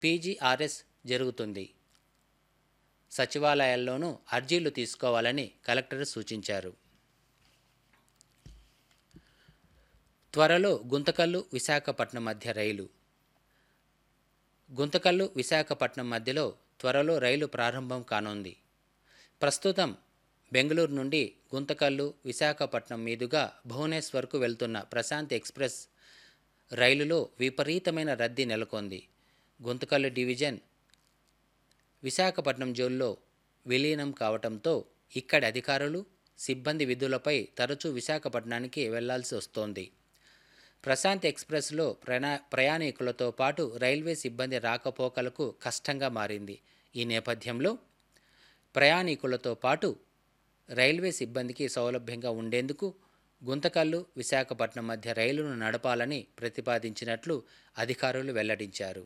PGRS జరుగుతుంది సచివాలయాల్లోనూ అర్జీలు తీసుకోవాలని కలెక్టర్ సూచించారు త్వరలో గుంతకల్లు విశాఖపట్నం మధ్య రైలు గుంతకల్లు విశాఖపట్నం మధ్యలో త్వరలో రైలు ప్రారంభం కానుంది ప్రస్తుతం బెంగళూరు నుండి గుంతకల్లు విశాఖపట్నం మీదుగా భువనేశ్వర్కు వెళ్తున్న ప్రశాంత్ ఎక్స్ప్రెస్ రైలులో విపరీతమైన రద్దీ నెలకొంది గుంతకల్లు డివిజన్ విశాఖపట్నం జోల్లో విలీనం కావటంతో ఇక్కడి అధికారులు సిబ్బంది విధులపై తరచూ విశాఖపట్నానికి వెళ్లాల్సి వస్తోంది ప్రశాంత్ ఎక్స్ప్రెస్లో ప్రయా ప్రయాణికులతో పాటు రైల్వే సిబ్బంది రాకపోకలకు కష్టంగా మారింది ఈ నేపథ్యంలో ప్రయాణికులతో పాటు రైల్వే సిబ్బందికి సౌలభ్యంగా ఉండేందుకు గుంతకల్లు విశాఖపట్నం మధ్య రైలును నడపాలని ప్రతిపాదించినట్లు అధికారులు వెల్లడించారు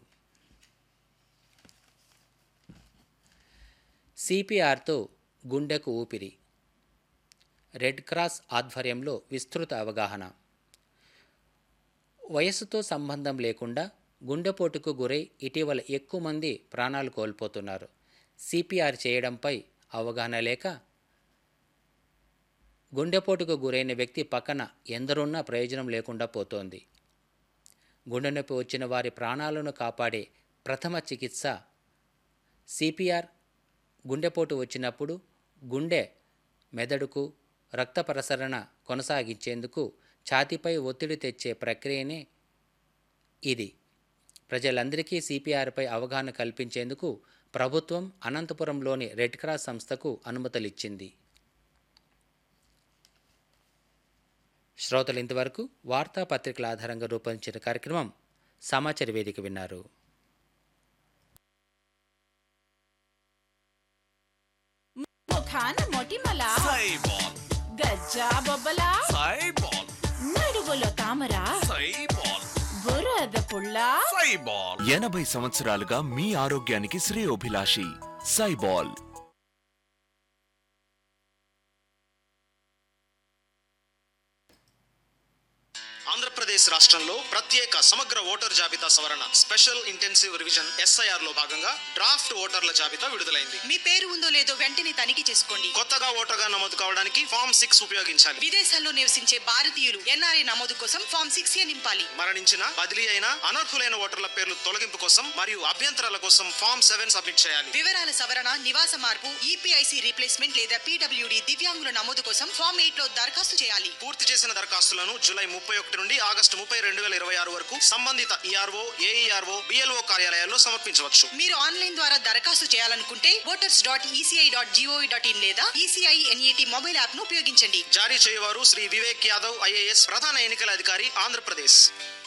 సిపిఆర్తో గుండెకు ఊపిరి రెడ్ క్రాస్ ఆధ్వర్యంలో విస్తృత అవగాహన వయస్సుతో సంబంధం లేకుండా గుండెపోటుకు గురై ఇటీవల ఎక్కువ మంది ప్రాణాలు కోల్పోతున్నారు సిపిఆర్ చేయడంపై అవగాహన లేక గుండెపోటుకు గురైన వ్యక్తి పక్కన ఎందరున్నా ప్రయోజనం లేకుండా పోతోంది గుండె నొప్పి వచ్చిన వారి ప్రాణాలను కాపాడే ప్రథమ చికిత్స సిపిఆర్ గుండెపోటు వచ్చినప్పుడు గుండె మెదడుకు రక్త ప్రసరణ కొనసాగించేందుకు ఛాతీపై ఒత్తిడి తెచ్చే ప్రక్రియనే ఇది ప్రజలందరికీ సిపిఆర్పై అవగాహన కల్పించేందుకు ప్రభుత్వం అనంతపురంలోని రెడ్ క్రాస్ సంస్థకు అనుమతులిచ్చింది శ్రోతలు ఇంతవరకు వార్తాపత్రికల ఆధారంగా రూపొందించిన కార్యక్రమం సమాచార వేదిక విన్నారు ముఖాన మొటిమల సైబాల్ గజ్జా బొబ్బల సైబాల్ నడుగులో తామర సైబాల్ బురద పుల్ల సైబాల్ ఎనభై సంవత్సరాలుగా మీ ఆరోగ్యానికి శ్రేయోభిలాషి సైబాల్ ఆంధ్రప్రదేశ్ రాష్ట్రంలో ప్రత్యేక సమగ్ర ఓటర్ జాబితా సవరణ స్పెషల్ ఇంటెన్సివ్ రివిజన్ ఎస్ఐఆర్ లో భాగంగా డ్రాఫ్ట్ ఓటర్ల జాబితా విడుదలైంది మీ పేరు ఉందో లేదో వెంటనే తనిఖీ చేసుకోండి కొత్తగా ఓటర్గా నమోదు కావడానికి ఫామ్ సిక్స్ ఉపయోగించాలి విదేశాల్లో నివసించే భారతీయులు ఎన్ఆర్ఐ నమోదు కోసం ఫామ్ సిక్స్ ఏ నింపాలి మరణించిన బదిలీ అయిన అనర్హులైన ఓటర్ల పేర్లు తొలగింపు కోసం మరియు అభ్యంతరాల కోసం ఫామ్ సెవెన్ సబ్మిట్ చేయాలి వివరాల సవరణ నివాస మార్పు ఈపీఐసి రీప్లేస్మెంట్ లేదా పీడబ్ల్యూడి దివ్యాంగుల నమోదు కోసం ఫామ్ ఎయిట్ లో దరఖాస్తు చేయాలి పూర్తి చేసిన దరఖాస్తులను జూలై ముప్పై ఒకటి నుండి ఆగస్టు ముప్పై రెండు వేల ఇరవై ఆరు వరకు సంబంధిత ఈఆర్ఓ ఏఈఆర్ఓ బిఎల్ఓ కార్యాలయాల్లో సమర్పించవచ్చు మీరు ఆన్లైన్ ద్వారా దరఖాస్తు చేయాలనుకుంటే voters dot ECI dot GOV dot in లేదా ఈసీఐ ఎన్ఈటి మొబైల్ యాప్ ను ఉపయోగించండి జారీ చేయవారు శ్రీ వివేక్ యాదవ్ ఐఏఎస్ ప్రధాన ఎన్నికల అధికారి ఆంధ్రప్రదేశ్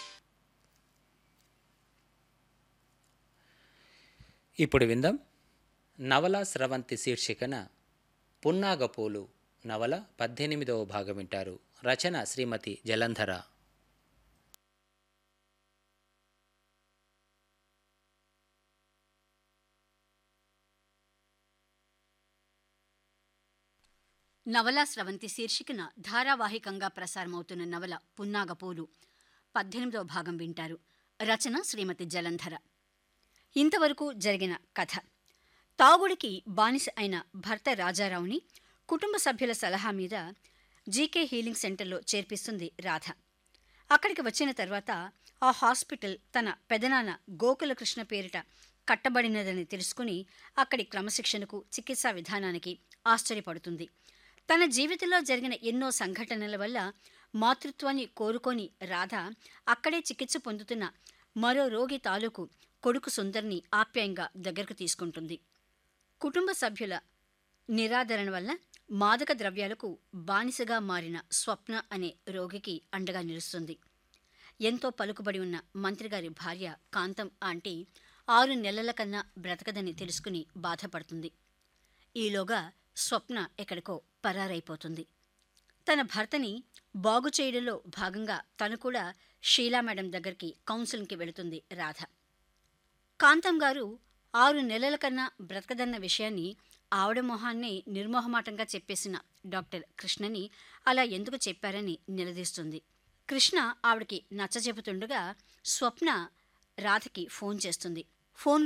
ఇప్పుడు విందాం నవల స్రవంతి శీర్షికన పున్నాగపూలు నవల పద్దెనిమిదవ భాగం వింటారు రచన శ్రీమతి జలంధర నవలా స్రవంతి శీర్షికన ధారావాహికంగా ప్రసారమవుతున్న నవల పున్నాగపూలు పద్దెనిమిదవ భాగం వింటారు రచన శ్రీమతి జలంధర ఇంతవరకు జరిగిన కథ తాగుడికి బానిస అయిన భర్త రాజారావుని కుటుంబ సభ్యుల సలహా మీద జీకే హీలింగ్ సెంటర్లో చేర్పిస్తుంది రాధ అక్కడికి వచ్చిన తర్వాత ఆ హాస్పిటల్ తన పెదనాన్న గోకులకృష్ణ పేరిట కట్టబడినదని తెలుసుకుని అక్కడి క్రమశిక్షణకు చికిత్సా విధానానికి ఆశ్చర్యపడుతుంది తన జీవితంలో జరిగిన ఎన్నో సంఘటనల వల్ల మాతృత్వాన్ని కోరుకొని రాధ అక్కడే చికిత్స పొందుతున్న మరో రోగి తాలూకు కొడుకు సుందర్ని ఆప్యాయంగా దగ్గరకు తీసుకుంటుంది కుటుంబ సభ్యుల నిరాదరణ వల్ల మాదక ద్రవ్యాలకు బానిసగా మారిన స్వప్న అనే రోగికి అండగా నిలుస్తుంది ఎంతో పలుకుబడి ఉన్న మంత్రిగారి భార్య కాంతం ఆంటీ ఆరు నెలల కన్నా బ్రతకదని తెలుసుకుని బాధపడుతుంది ఈలోగా స్వప్న ఎక్కడికో పరారైపోతుంది తన భర్తని బాగు చేయడంలో భాగంగా తను కూడా షీలా మేడం దగ్గరికి కౌన్సిలింగ్కి వెళుతుంది రాధ కాంతం గారు ఆరు నెలల కన్నా బ్రతకదన్న విషయాన్ని ఆవిడ మొహాన్నే నిర్మోహమాటంగా చెప్పేసిన డాక్టర్ కృష్ణని అలా ఎందుకు చెప్పారని నిలదీస్తుంది కృష్ణ ఆవిడకి నచ్చజెపుతుండగా స్వప్న రాధకి ఫోన్ చేస్తుంది ఫోన్